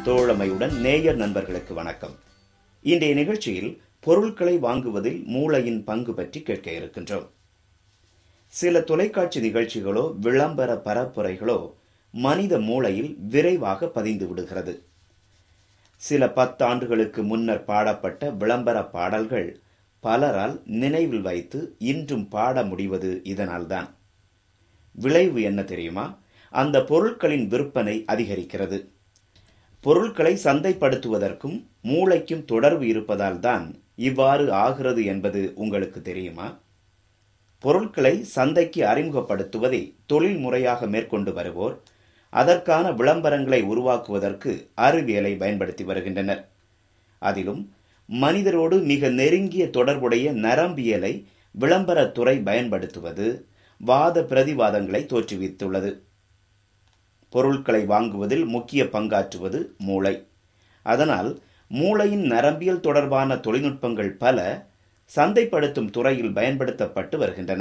தோழமையுடன் நேயர் நண்பர்களுக்கு வணக்கம் இன்றைய நிகழ்ச்சியில் பொருட்களை வாங்குவதில் மூளையின் பங்கு பற்றி கேட்க இருக்கின்றோம் சில தொலைக்காட்சி நிகழ்ச்சிகளோ விளம்பர பரப்புரைகளோ மனித மூளையில் விரைவாக பதிந்து விடுகிறது சில பத்தாண்டுகளுக்கு முன்னர் பாடப்பட்ட விளம்பர பாடல்கள் பலரால் நினைவில் வைத்து இன்றும் பாட முடிவது இதனால்தான் விளைவு என்ன தெரியுமா அந்த பொருட்களின் விற்பனை அதிகரிக்கிறது பொருட்களை சந்தைப்படுத்துவதற்கும் மூளைக்கும் தொடர்பு இருப்பதால் தான் இவ்வாறு ஆகிறது என்பது உங்களுக்கு தெரியுமா பொருட்களை சந்தைக்கு அறிமுகப்படுத்துவதை தொழில் முறையாக மேற்கொண்டு வருவோர் அதற்கான விளம்பரங்களை உருவாக்குவதற்கு அறிவியலை பயன்படுத்தி வருகின்றனர் அதிலும் மனிதரோடு மிக நெருங்கிய தொடர்புடைய நரம்பியலை விளம்பரத்துறை பயன்படுத்துவது வாத பிரதிவாதங்களை தோற்றுவித்துள்ளது பொருட்களை வாங்குவதில் முக்கிய பங்காற்றுவது மூளை அதனால் மூளையின் நரம்பியல் தொடர்பான தொழில்நுட்பங்கள் பல சந்தைப்படுத்தும் துறையில் பயன்படுத்தப்பட்டு வருகின்றன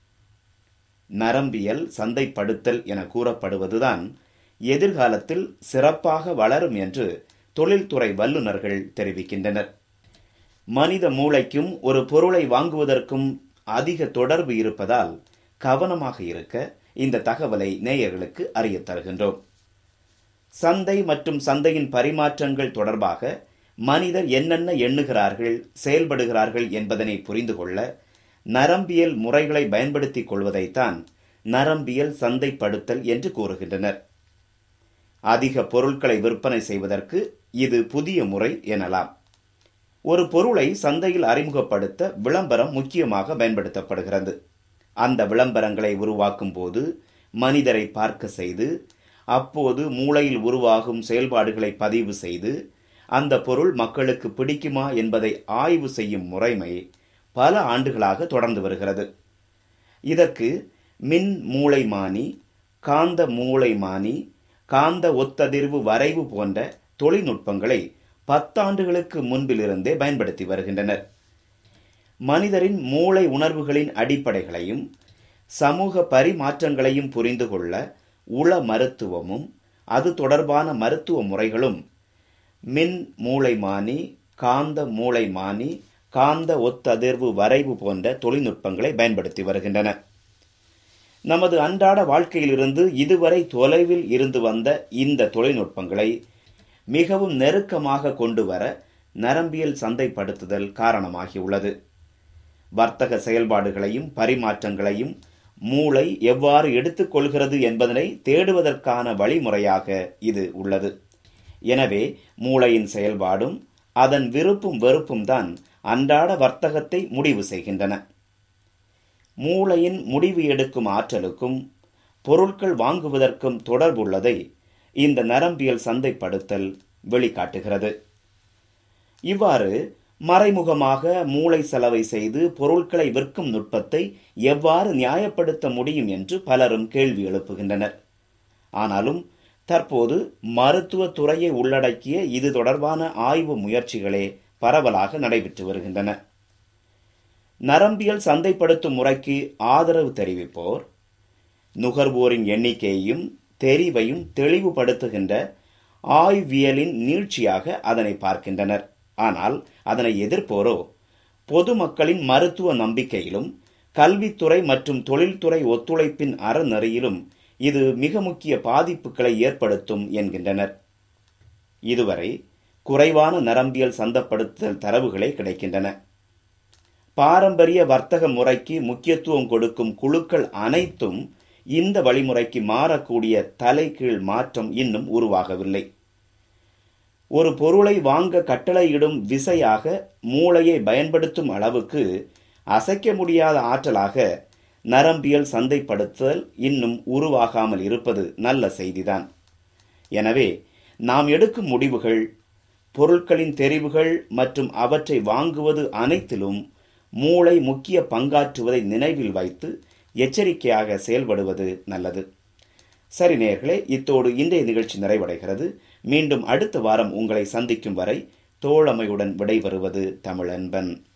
நரம்பியல் சந்தைப்படுத்தல் என கூறப்படுவதுதான் எதிர்காலத்தில் சிறப்பாக வளரும் என்று தொழில்துறை வல்லுநர்கள் தெரிவிக்கின்றனர் மனித மூளைக்கும் ஒரு பொருளை வாங்குவதற்கும் அதிக தொடர்பு இருப்பதால் கவனமாக இருக்க இந்த தகவலை நேயர்களுக்கு அறிய தருகின்றோம் சந்தை மற்றும் சந்தையின் பரிமாற்றங்கள் தொடர்பாக மனிதர் என்னென்ன எண்ணுகிறார்கள் செயல்படுகிறார்கள் என்பதனை புரிந்து கொள்ள நரம்பியல் முறைகளை பயன்படுத்திக் கொள்வதைத்தான் நரம்பியல் சந்தைப்படுத்தல் என்று கூறுகின்றனர் அதிக பொருட்களை விற்பனை செய்வதற்கு இது புதிய முறை எனலாம் ஒரு பொருளை சந்தையில் அறிமுகப்படுத்த விளம்பரம் முக்கியமாக பயன்படுத்தப்படுகிறது அந்த விளம்பரங்களை உருவாக்கும் போது மனிதரை பார்க்க செய்து அப்போது மூளையில் உருவாகும் செயல்பாடுகளை பதிவு செய்து அந்த பொருள் மக்களுக்கு பிடிக்குமா என்பதை ஆய்வு செய்யும் முறைமை பல ஆண்டுகளாக தொடர்ந்து வருகிறது இதற்கு மின் மூளைமானி காந்த மூளைமானி காந்த ஒத்ததிர்வு வரைவு போன்ற தொழில்நுட்பங்களை பத்தாண்டுகளுக்கு முன்பிலிருந்தே பயன்படுத்தி வருகின்றனர் மனிதரின் மூளை உணர்வுகளின் அடிப்படைகளையும் சமூக பரிமாற்றங்களையும் புரிந்து கொள்ள உள மருத்துவமும் அது தொடர்பான மருத்துவ முறைகளும் மின் மூளைமானி காந்த மூளைமானி காந்த ஒத்ததிர்வு வரைவு போன்ற தொழில்நுட்பங்களை பயன்படுத்தி வருகின்றன நமது அன்றாட வாழ்க்கையிலிருந்து இதுவரை தொலைவில் இருந்து வந்த இந்த தொழில்நுட்பங்களை மிகவும் நெருக்கமாக கொண்டு வர நரம்பியல் சந்தைப்படுத்துதல் காரணமாகியுள்ளது வர்த்தக செயல்பாடுகளையும் பரிமாற்றங்களையும் மூளை எவ்வாறு எடுத்துக்கொள்கிறது என்பதனை தேடுவதற்கான வழிமுறையாக இது உள்ளது எனவே மூளையின் செயல்பாடும் அதன் விருப்பும் வெறுப்பும் தான் அன்றாட வர்த்தகத்தை முடிவு செய்கின்றன மூளையின் முடிவு எடுக்கும் ஆற்றலுக்கும் பொருட்கள் வாங்குவதற்கும் தொடர்புள்ளதை இந்த நரம்பியல் சந்தைப்படுத்தல் வெளிக்காட்டுகிறது இவ்வாறு மறைமுகமாக மூளை செலவை செய்து பொருட்களை விற்கும் நுட்பத்தை எவ்வாறு நியாயப்படுத்த முடியும் என்று பலரும் கேள்வி எழுப்புகின்றனர் ஆனாலும் தற்போது மருத்துவ துறையை உள்ளடக்கிய இது தொடர்பான ஆய்வு முயற்சிகளே பரவலாக நடைபெற்று வருகின்றன நரம்பியல் சந்தைப்படுத்தும் முறைக்கு ஆதரவு தெரிவிப்போர் நுகர்வோரின் எண்ணிக்கையையும் தெரிவையும் தெளிவுபடுத்துகின்ற ஆய்வியலின் நீட்சியாக அதனை பார்க்கின்றனர் ஆனால் அதனை எதிர்ப்போரோ பொதுமக்களின் மருத்துவ நம்பிக்கையிலும் கல்வித்துறை மற்றும் தொழில்துறை ஒத்துழைப்பின் அறநெறியிலும் இது மிக முக்கிய பாதிப்புகளை ஏற்படுத்தும் என்கின்றனர் இதுவரை குறைவான நரம்பியல் சந்தப்படுத்தல் தரவுகளே கிடைக்கின்றன பாரம்பரிய வர்த்தக முறைக்கு முக்கியத்துவம் கொடுக்கும் குழுக்கள் அனைத்தும் இந்த வழிமுறைக்கு மாறக்கூடிய தலைகீழ் மாற்றம் இன்னும் உருவாகவில்லை ஒரு பொருளை வாங்க கட்டளையிடும் விசையாக மூளையை பயன்படுத்தும் அளவுக்கு அசைக்க முடியாத ஆற்றலாக நரம்பியல் சந்தைப்படுத்துதல் இன்னும் உருவாகாமல் இருப்பது நல்ல செய்திதான் எனவே நாம் எடுக்கும் முடிவுகள் பொருட்களின் தெரிவுகள் மற்றும் அவற்றை வாங்குவது அனைத்திலும் மூளை முக்கிய பங்காற்றுவதை நினைவில் வைத்து எச்சரிக்கையாக செயல்படுவது நல்லது சரி நேர்களே இத்தோடு இன்றைய நிகழ்ச்சி நிறைவடைகிறது மீண்டும் அடுத்த வாரம் உங்களை சந்திக்கும் வரை தோழமையுடன் விடைபெறுவது தமிழன்பன்